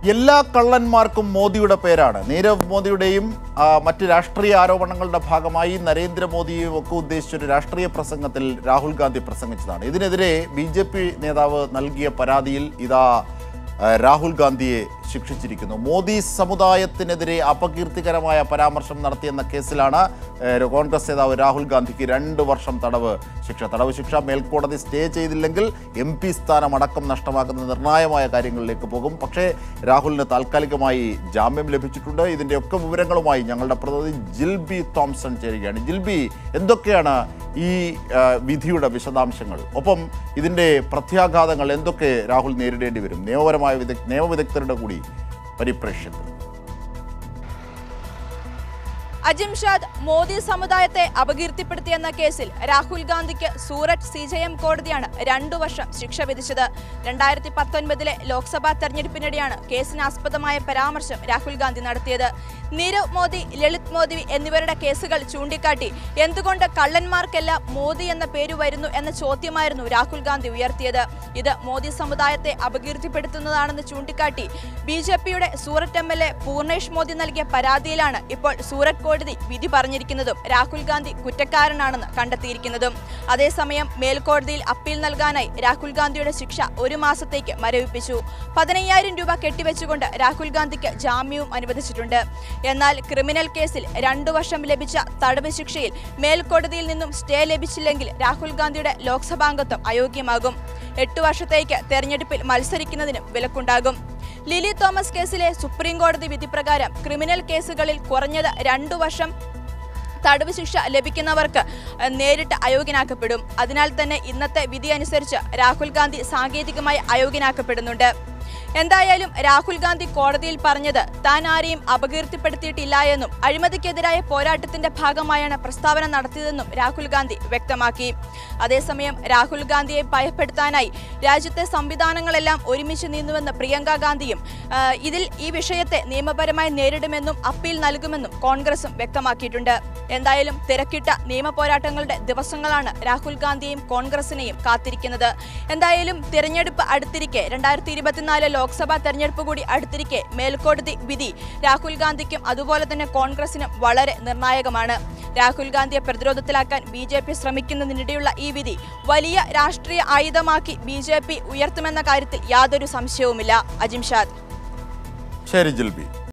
എല്ലാ കള്ളന്മാർക്കും മോദിയുടെ പേരാണ് നീരവ് മോദിയുടെയും ആ, മറ്റ് രാഷ്ട്രീയ ആരോപണങ്ങളുടെ ഭാഗമായി നരേന്ദ്രമോദിയെയും ഒക്കെ ഉദ്ദേശിച്ചൊരു രാഷ്ട്രീയ പ്രസംഗത്തിൽ രാഹുൽ ഗാന്ധി പ്രസംഗിച്ചതാണ് ഇതിനെതിരെ ബി ജെ പി നേതാവ് നൽകിയ പരാതിയിൽ ഇതാ ആ, രാഹുൽ ഗാന്ധിയെ ശിക്ഷിച്ചിരിക്കുന്നു മോദി സമുദായത്തിനെതിരെ അപകീർത്തികരമായ പരാമർശം നടത്തിയെന്ന കേസിലാണ് ഏ, കോൺഗ്രസ് നേതാവ് രാഹുൽ ഗാന്ധിക്ക് രണ്ട് വർഷം തടവ് ശിക്ഷ തടവ് ശിക്ഷ മേൽക്കോടതി സ്റ്റേ ചെയ്തില്ലെങ്കിൽ എം പി സ്ഥാനം അടക്കം നഷ്ടമാക്കുന്ന നിർണായകമായ കാര്യങ്ങളിലേക്ക് പോകും പക്ഷേ രാഹുലിന് താൽക്കാലികമായി ജാമ്യം ലഭിച്ചിട്ടുണ്ട് ഇതിൻ്റെയൊക്കെ വിവരങ്ങളുമായി ഞങ്ങളുടെ പ്രതിനിധി ജിൽബി തോംസൺ ചേരുകയാണ് ജിൽബി എന്തൊക്കെയാണ് ഈ ആ, വിധിയുടെ വിശദാംശങ്ങൾ ഒപ്പം ഇതിൻ്റെ പ്രത്യാഘാതങ്ങൾ എന്തൊക്കെ രാഹുൽ നേരിടേണ്ടി വരും നിയമപരമായ വിദഗ് നിയമവിദഗ്ധരുടെ കൂടി പരിപ്രേക്ഷ്യത്തിൽ അജിംഷാദ് മോദി സമുദായത്തെ അപകീർത്തിപ്പെടുത്തിയെന്ന കേസിൽ രാഹുൽ ഗാന്ധിക്ക് സൂററ്റ് സി ജെ എം കോടതിയാണ് രണ്ടു വർഷം ശിക്ഷ വിധിച്ചത് രണ്ടായിരത്തി പത്തൊൻപതിലെ ലോക്സഭാ തെരഞ്ഞെടുപ്പിനിടെയാണ് കേസിനാസ്പദമായ പരാമർശം രാഹുൽ ഗാന്ധി നടത്തിയത് നീരവ് മോദി ലളിത് മോദി എന്നിവരുടെ കേസുകൾ ചൂണ്ടിക്കാട്ടി എന്തുകൊണ്ട് കള്ളന്മാർക്കെല്ലാം മോദി എന്ന പേര് വരുന്നു എന്ന ചോദ്യമായിരുന്നു രാഹുൽ ഗാന്ധി ഉയർത്തിയത് ഇത് മോദി സമുദായത്തെ അപകീർത്തിപ്പെടുത്തുന്നതാണെന്ന് ചൂണ്ടിക്കാട്ടി ബി ജെ പിയുടെ Surat M L A Purnesh Modi നൽകിയ പരാതിയിലാണ് ഇപ്പോൾ സൂററ്റ് കോടതി വിധി പറഞ്ഞിരിക്കുന്നതും രാഹുൽ ഗാന്ധി കുറ്റക്കാരനാണെന്ന് കണ്ടെത്തിയിരിക്കുന്നതും അതേസമയം മേൽക്കോടതിയിൽ അപ്പീൽ നൽകാനായി രാഹുൽ ഗാന്ധിയുടെ ശിക്ഷ ഒരു മാസത്തേക്ക് മരവിപ്പിച്ചു പതിനയ്യായിരം രൂപ കെട്ടിവെച്ചുകൊണ്ട് രാഹുൽ ഗാന്ധിക്ക് ജാമ്യവും അനുവദിച്ചിട്ടുണ്ട് എന്നാൽ ക്രിമിനൽ കേസിൽ രണ്ടു വർഷം ലഭിച്ച തടവ് ശിക്ഷയിൽ മേൽക്കോടതിയിൽ നിന്നും സ്റ്റേ ലഭിച്ചില്ലെങ്കിൽ രാഹുൽ ഗാന്ധിയുടെ ലോക്സഭാംഗത്വം അയോഗ്യമാകും എട്ടു വർഷത്തേക്ക് തെരഞ്ഞെടുപ്പിൽ മത്സരിക്കുന്നതിനും വിലക്കുണ്ടാകും ലിലി തോമസ് കേസിലെ സുപ്രീം കോടതി വിധി പ്രകാരം ക്രിമിനൽ കേസുകളിൽ കുറഞ്ഞത് രണ്ടു വർഷം തടവ് ശിക്ഷ ലഭിക്കുന്നവർക്ക് ഏഹ്, നേരിട്ട് അയോഗ്യനാക്കപ്പെടും അതിനാൽ തന്നെ ഇന്നത്തെ വിധി അനുസരിച്ച് രാഹുൽ ഗാന്ധി സാങ്കേതികമായി അയോഗ്യനാക്കപ്പെടുന്നുണ്ട് എന്തായാലും രാഹുൽ ഗാന്ധി കോടതിയിൽ പറഞ്ഞത് താൻ ആരെയും അപകീർത്തിപ്പെടുത്തിയിട്ടില്ല എന്നും അഴിമതിക്കെതിരായ പോരാട്ടത്തിന്റെ ഭാഗമായാണ് പ്രസ്താവന നടത്തിയതെന്നും രാഹുൽ ഗാന്ധി വ്യക്തമാക്കി അതേസമയം രാഹുൽ ഗാന്ധിയെ ഭയപ്പെടുത്താനായി രാജ്യത്തെ സംവിധാനങ്ങളെല്ലാം ഒരുമിച്ച് നിന്നുവെന്ന് പ്രിയങ്ക ഗാന്ധിയും ആ, ഇതിൽ ഈ വിഷയത്തെ നിയമപരമായി നേരിടുമെന്നും അപ്പീൽ നൽകുമെന്നും കോൺഗ്രസും വ്യക്തമാക്കിയിട്ടുണ്ട് എന്തായാലും തിരക്കിട്ട നിയമ പോരാട്ടങ്ങളുടെ ദിവസങ്ങളാണ് രാഹുൽ ഗാന്ധിയെയും കോൺഗ്രസിനെയും കാത്തിരിക്കുന്നത് എന്തായാലും തിരഞ്ഞെടുപ്പ് അടുത്തിരിക്കെ രണ്ടായിരത്തി ഇരുപത്തിനാല് ലോക്സഭാ തെരഞ്ഞെടുപ്പ് കൂടി അടുത്തിരിക്കെ മേൽക്കോടതി വിധി രാഹുൽ ഗാന്ധിക്കും അതുപോലെ തന്നെ കോൺഗ്രസിനും വളരെ നിർണായകമാണ് രാഹുൽ ഗാന്ധിയെ പ്രതിരോധത്തിലാക്കാൻ ബി ജെ പി ശ്രമിക്കുന്നതിനിടെയുള്ള ഈ വിധി വലിയ രാഷ്ട്രീയ ആയുധമാക്കി ബി ജെ പി ഉയർത്തുമെന്ന കാര്യത്തിൽ യാതൊരു സംശയവുമില്ല അജിംഷാദ് ശരി ജിൽബി